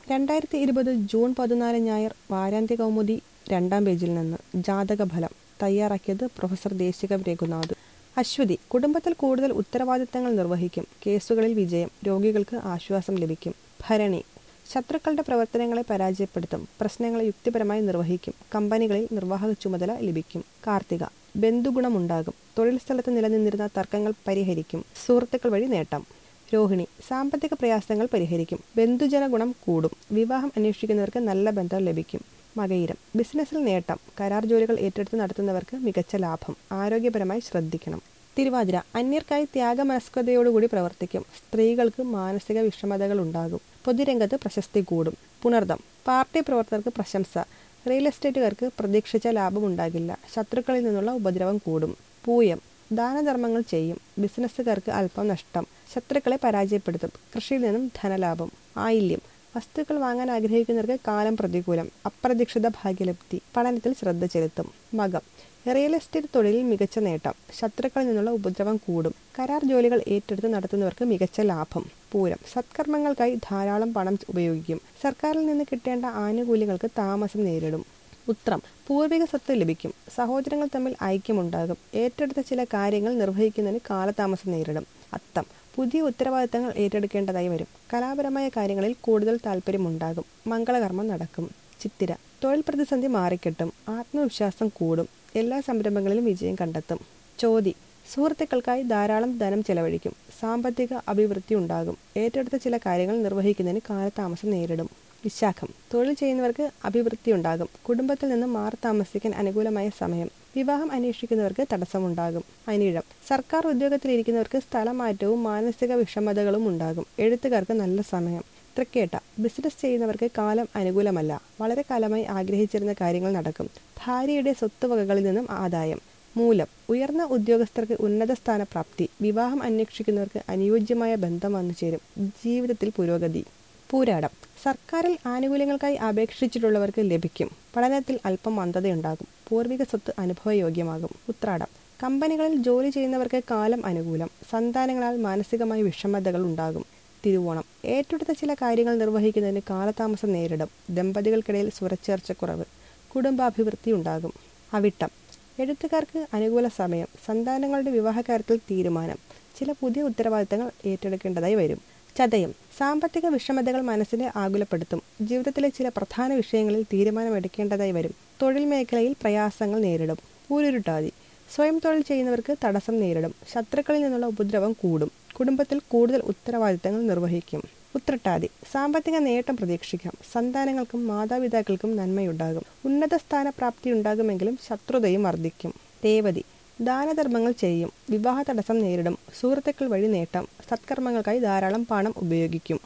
രണ്ടായിരത്തി ഇരുപത് ജൂൺ പതിനാല് ഞായർ വാരാന്ത്യ കൗമുദി രണ്ടാം പേജിൽ നിന്ന് ജാതകഫലം തയ്യാറാക്കിയത് പ്രൊഫസർ ദേശികം രഘുനാഥ് അശ്വതി കുടുംബത്തിൽ കൂടുതൽ ഉത്തരവാദിത്തങ്ങൾ നിർവഹിക്കും കേസുകളിൽ വിജയം രോഗികൾക്ക് ആശ്വാസം ലഭിക്കും ഭരണി ശത്രുക്കളുടെ പ്രവർത്തനങ്ങളെ പരാജയപ്പെടുത്തും പ്രശ്നങ്ങളെ യുക്തിപരമായി നിർവഹിക്കും കമ്പനികളിൽ നിർവാഹക ചുമതല ലഭിക്കും കാർത്തിക ബന്ധുഗുണമുണ്ടാകും തൊഴിൽ സ്ഥലത്ത് നിലനിന്നിരുന്ന തർക്കങ്ങൾ പരിഹരിക്കും സുഹൃത്തുക്കൾ വഴി നേട്ടം രോഹിണി സാമ്പത്തിക പ്രയാസങ്ങൾ പരിഹരിക്കും ബന്ധുജന ഗുണം കൂടും വിവാഹം അന്വേഷിക്കുന്നവർക്ക് നല്ല ബന്ധം ലഭിക്കും മകയിരം ബിസിനസ്സിൽ നേട്ടം കരാർ ജോലികൾ ഏറ്റെടുത്ത് നടത്തുന്നവർക്ക് മികച്ച ലാഭം ആരോഗ്യപരമായി ശ്രദ്ധിക്കണം തിരുവാതിര അന്യർക്കായി ത്യാഗമനസ്കതയോടുകൂടി പ്രവർത്തിക്കും സ്ത്രീകൾക്ക് മാനസിക വിഷമതകൾ ഉണ്ടാകും പൊതുരംഗത്ത് പ്രശസ്തി കൂടും പുണർദം പാർട്ടി പ്രവർത്തകർക്ക് പ്രശംസ റിയൽ എസ്റ്റേറ്റുകാർക്ക് പ്രതീക്ഷിച്ച ലാഭം ഉണ്ടാകില്ല ശത്രുക്കളിൽ നിന്നുള്ള ഉപദ്രവം കൂടും പൂയം ദാനധർമ്മങ്ങൾ ചെയ്യും ബിസിനസ്സുകാർക്ക് അല്പം നഷ്ടം ശത്രുക്കളെ പരാജയപ്പെടുത്തും കൃഷിയിൽ നിന്നും ധനലാഭം ആയില്യം വസ്തുക്കൾ വാങ്ങാൻ ആഗ്രഹിക്കുന്നവർക്ക് കാലം പ്രതികൂലം അപ്രതീക്ഷിത ഭാഗ്യലബ്ധി പഠനത്തിൽ ശ്രദ്ധ ചെലുത്തും മകം റിയൽ എസ്റ്റേറ്റ് തൊഴിലിൽ മികച്ച നേട്ടം ശത്രുക്കളിൽ നിന്നുള്ള ഉപദ്രവം കൂടും കരാർ ജോലികൾ ഏറ്റെടുത്ത് നടത്തുന്നവർക്ക് മികച്ച ലാഭം പൂരം സത്കർമ്മങ്ങൾക്കായി ധാരാളം പണം ഉപയോഗിക്കും സർക്കാരിൽ നിന്ന് കിട്ടേണ്ട ആനുകൂല്യങ്ങൾക്ക് താമസം നേരിടും ഉത്രം പൂർവിക സ്വത്ത് ലഭിക്കും സഹോദരങ്ങൾ തമ്മിൽ ഐക്യമുണ്ടാകും ഏറ്റെടുത്ത ചില കാര്യങ്ങൾ നിർവഹിക്കുന്നതിന് കാലതാമസം നേരിടും അത്തം പുതിയ ഉത്തരവാദിത്തങ്ങൾ ഏറ്റെടുക്കേണ്ടതായി വരും കലാപരമായ കാര്യങ്ങളിൽ കൂടുതൽ താല്പര്യമുണ്ടാകും മംഗളകർമ്മം നടക്കും ചിത്തിര തൊഴിൽ പ്രതിസന്ധി മാറിക്കിട്ടും ആത്മവിശ്വാസം കൂടും എല്ലാ സംരംഭങ്ങളിലും വിജയം കണ്ടെത്തും ചോതി സുഹൃത്തുക്കൾക്കായി ധാരാളം ധനം ചെലവഴിക്കും സാമ്പത്തിക അഭിവൃദ്ധി ഉണ്ടാകും ഏറ്റെടുത്ത ചില കാര്യങ്ങൾ നിർവഹിക്കുന്നതിന് കാലതാമസം നേരിടും വിശാഖം തൊഴിൽ ചെയ്യുന്നവർക്ക് അഭിവൃദ്ധി ഉണ്ടാകും കുടുംബത്തിൽ നിന്ന് മാറി താമസിക്കാൻ അനുകൂലമായ സമയം വിവാഹം അന്വേഷിക്കുന്നവർക്ക് തടസ്സമുണ്ടാകും അനിഴം സർക്കാർ ഉദ്യോഗത്തിലിരിക്കുന്നവർക്ക് സ്ഥലമാറ്റവും മാനസിക വിഷമതകളും ഉണ്ടാകും എഴുത്തുകാർക്ക് നല്ല സമയം തൃക്കേട്ട ബിസിനസ് ചെയ്യുന്നവർക്ക് കാലം അനുകൂലമല്ല വളരെ കാലമായി ആഗ്രഹിച്ചിരുന്ന കാര്യങ്ങൾ നടക്കും ഭാര്യയുടെ സ്വത്തുവകകളിൽ നിന്നും ആദായം മൂലം ഉയർന്ന ഉദ്യോഗസ്ഥർക്ക് ഉന്നത സ്ഥാനപ്രാപ്തി വിവാഹം അന്വേഷിക്കുന്നവർക്ക് അനുയോജ്യമായ ബന്ധം വന്നു ചേരും ജീവിതത്തിൽ പുരോഗതി പൂരാടം സർക്കാരിൽ ആനുകൂല്യങ്ങൾക്കായി അപേക്ഷിച്ചിട്ടുള്ളവർക്ക് ലഭിക്കും പഠനത്തിൽ അല്പം മന്ദതയുണ്ടാകും പൂർവിക സ്വത്ത് അനുഭവയോഗ്യമാകും ഉത്രാടം കമ്പനികളിൽ ജോലി ചെയ്യുന്നവർക്ക് കാലം അനുകൂലം സന്താനങ്ങളാൽ മാനസികമായ വിഷമതകൾ ഉണ്ടാകും തിരുവോണം ഏറ്റെടുത്ത ചില കാര്യങ്ങൾ നിർവഹിക്കുന്നതിന് കാലതാമസം നേരിടും ദമ്പതികൾക്കിടയിൽ സ്വരച്ചേർച്ചക്കുറവ് കുടുംബാഭിവൃദ്ധി ഉണ്ടാകും അവിട്ടം എഴുത്തുകാർക്ക് അനുകൂല സമയം സന്താനങ്ങളുടെ വിവാഹകാര്യത്തിൽ തീരുമാനം ചില പുതിയ ഉത്തരവാദിത്തങ്ങൾ ഏറ്റെടുക്കേണ്ടതായി വരും ചതയം സാമ്പത്തിക വിഷമതകൾ മനസ്സിനെ ആകുലപ്പെടുത്തും ജീവിതത്തിലെ ചില പ്രധാന വിഷയങ്ങളിൽ തീരുമാനമെടുക്കേണ്ടതായി വരും തൊഴിൽ മേഖലയിൽ പ്രയാസങ്ങൾ നേരിടും പൂരുരുട്ടാതി സ്വയം തൊഴിൽ ചെയ്യുന്നവർക്ക് തടസ്സം നേരിടും ശത്രുക്കളിൽ നിന്നുള്ള ഉപദ്രവം കൂടും കുടുംബത്തിൽ കൂടുതൽ ഉത്തരവാദിത്തങ്ങൾ നിർവഹിക്കും ഉത്രട്ടാതി സാമ്പത്തിക നേട്ടം പ്രതീക്ഷിക്കാം സന്താനങ്ങൾക്കും മാതാപിതാക്കൾക്കും നന്മയുണ്ടാകും ഉന്നത സ്ഥാനപ്രാപ്തി ഉണ്ടാകുമെങ്കിലും ശത്രുതയും വർദ്ധിക്കും രേവതി ദാനധർമ്മങ്ങൾ ചെയ്യും വിവാഹ തടസ്സം നേരിടും സുഹൃത്തുക്കൾ വഴി നേട്ടം സത്കർമ്മങ്ങൾക്കായി ധാരാളം പണം ഉപയോഗിക്കും